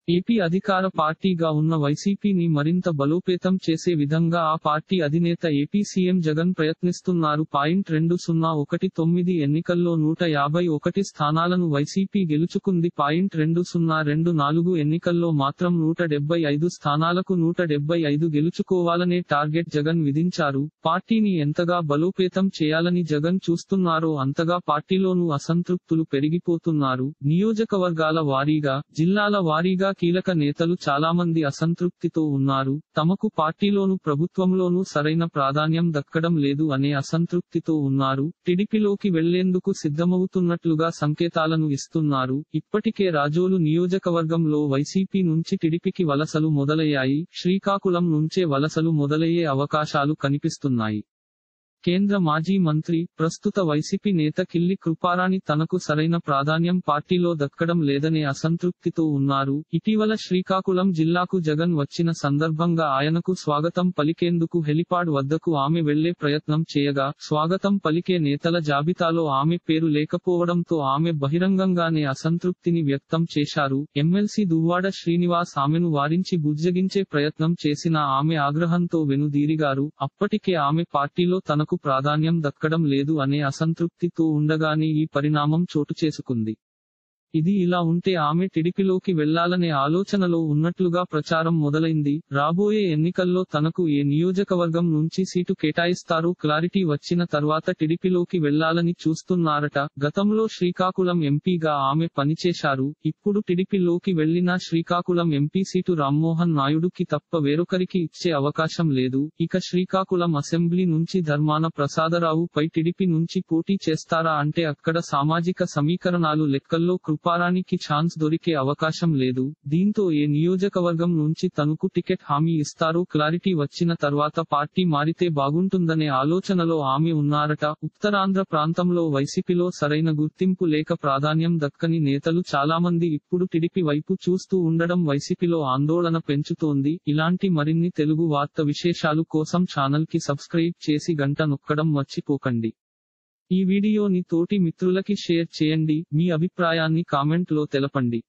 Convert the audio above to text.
AP అధికార పార్టీగా ఉన్న వైసీపీని మరింత బలోపేతం చేసే విధంగా ఆ పార్టీ అధినేత ఏపీ సీఎం జగన్ ప్రయత్నిస్తున్నారు పాయింట్ రెండు సున్నా ఒకటి తొమ్మిది ఎన్నికల్లో నూట యాభై ఒకటి స్థానాలను వైసీపీ గెలుచుకుంది పాయింట్ రెండు సున్నా రెండు నాలుగు ఎన్నికల్లో మాత్రం నూట డెబ్బై ఐదు స్థానాలకు నూట డెబ్బై ఐదు గెలుచుకోవాలనే టార్గెట్ జగన్ విధించారు పార్టీని ఎంతగా బలోపేతం చేయాలని జగన్ చూస్తున్నారో అంతగా పార్టీలోనూ అసంతృప్తులు పెరిగిపోతున్నారు నియోజకవర్గాల వారీగా జిల్లాల వారీగా కీలక నేతలు చాలా మంది అసంతృప్తితో ఉన్నారు తమకు పార్టీలోను ప్రభుత్వంలోనూ సరైన ప్రాధాన్యం దక్కడం లేదు అనే అసంతృప్తితో ఉన్నారు టిడిపిలోకి వెళ్లేందుకు సిద్ధమవుతున్నట్లుగా సంకేతాలను ఇస్తున్నారు ఇప్పటికే రాజోలు నియోజకవర్గంలో వైసీపీ నుంచి టిడిపికి వలసలు మొదలయ్యాయి శ్రీకాకుళం నుంచే వలసలు మొదలయ్యే అవకాశాలు కనిపిస్తున్నాయి కేంద్ర మాజీ మంత్రి ప్రస్తుత వైసీపీ నేత కిల్లి కృపారాణి తనకు సరైన ప్రాధాన్యం పార్టీలో దక్కడం లేదనే అసంతృప్తితో ఉన్నారు ఇటీవల శ్రీకాకుళం జిల్లాకు జగన్ వచ్చిన సందర్భంగా ఆయనకు స్వాగతం పలికేందుకు హెలిపాడ్ వద్దకు ఆమె వెళ్లే ప్రయత్నం చేయగా స్వాగతం పలికే నేతల జాబితాలో ఆమె పేరు లేకపోవడంతో ఆమె బహిరంగంగానే అసంతృప్తిని వ్యక్తం చేశారు ఎమ్మెల్సీ దువ్వాడ శ్రీనివాస్ ఆమెను వారించి బుజ్జగించే ప్రయత్నం చేసిన ఆమె ఆగ్రహంతో వెనుదీరిగారు అప్పటికే ఆమె పార్టీలో తనకు ప్రాధాన్యం దక్కడం లేదు అనే అసంతృప్తితో ఉండగానే ఈ పరిణామం చోటు చేసుకుంది ఇది ఇలా ఉంటే ఆమె టిడిపిలోకి వెళ్లాలనే ఆలోచనలో ఉన్నట్లుగా ప్రచారం మొదలైంది రాబోయే ఎన్నికల్లో తనకు ఏ నియోజకవర్గం నుంచి సీటు కేటాయిస్తారో క్లారిటీ వచ్చిన తర్వాత టిడిపిలోకి వెళ్లాలని చూస్తున్నారట గతంలో శ్రీకాకుళం ఎంపీగా ఆమె పనిచేశారు ఇప్పుడు టిడిపిలోకి వెళ్లినా శ్రీకాకుళం ఎంపీ సీటు రామ్మోహన్ నాయుడుకి తప్ప వేరొకరికి ఇచ్చే అవకాశం లేదు ఇక శ్రీకాకుళం అసెంబ్లీ నుంచి ధర్మాన ప్రసాదరావు పై టిడిపి నుంచి పోటీ చేస్తారా అంటే అక్కడ సామాజిక సమీకరణాలు లెక్కల్లో కృపారానికి ఛాన్స్ దొరికే అవకాశం లేదు దీంతో ఏ నియోజకవర్గం నుంచి తనకు టికెట్ హామీ ఇస్తారో క్లారిటీ వచ్చిన తర్వాత పార్టీ మారితే బాగుంటుందనే ఆలోచనలో ఆమె ఉన్నారట ఉత్తరాంధ్ర ప్రాంతంలో వైసీపీలో సరైన గుర్తింపు లేక ప్రాధాన్యం దక్కని నేతలు చాలా మంది ఇప్పుడు టిడిపి వైపు చూస్తూ ఉండడం వైసీపీలో ఆందోళన పెంచుతోంది ఇలాంటి మరిన్ని తెలుగు వార్త విశేషాలు కోసం ఛానల్ కి సబ్స్క్రైబ్ చేసి గంట నొక్కడం మర్చిపోకండి ఈ వీడియోని తోటి మిత్రులకి షేర్ చేయండి మీ అభిప్రాయాన్ని కామెంట్ లో తెలపండి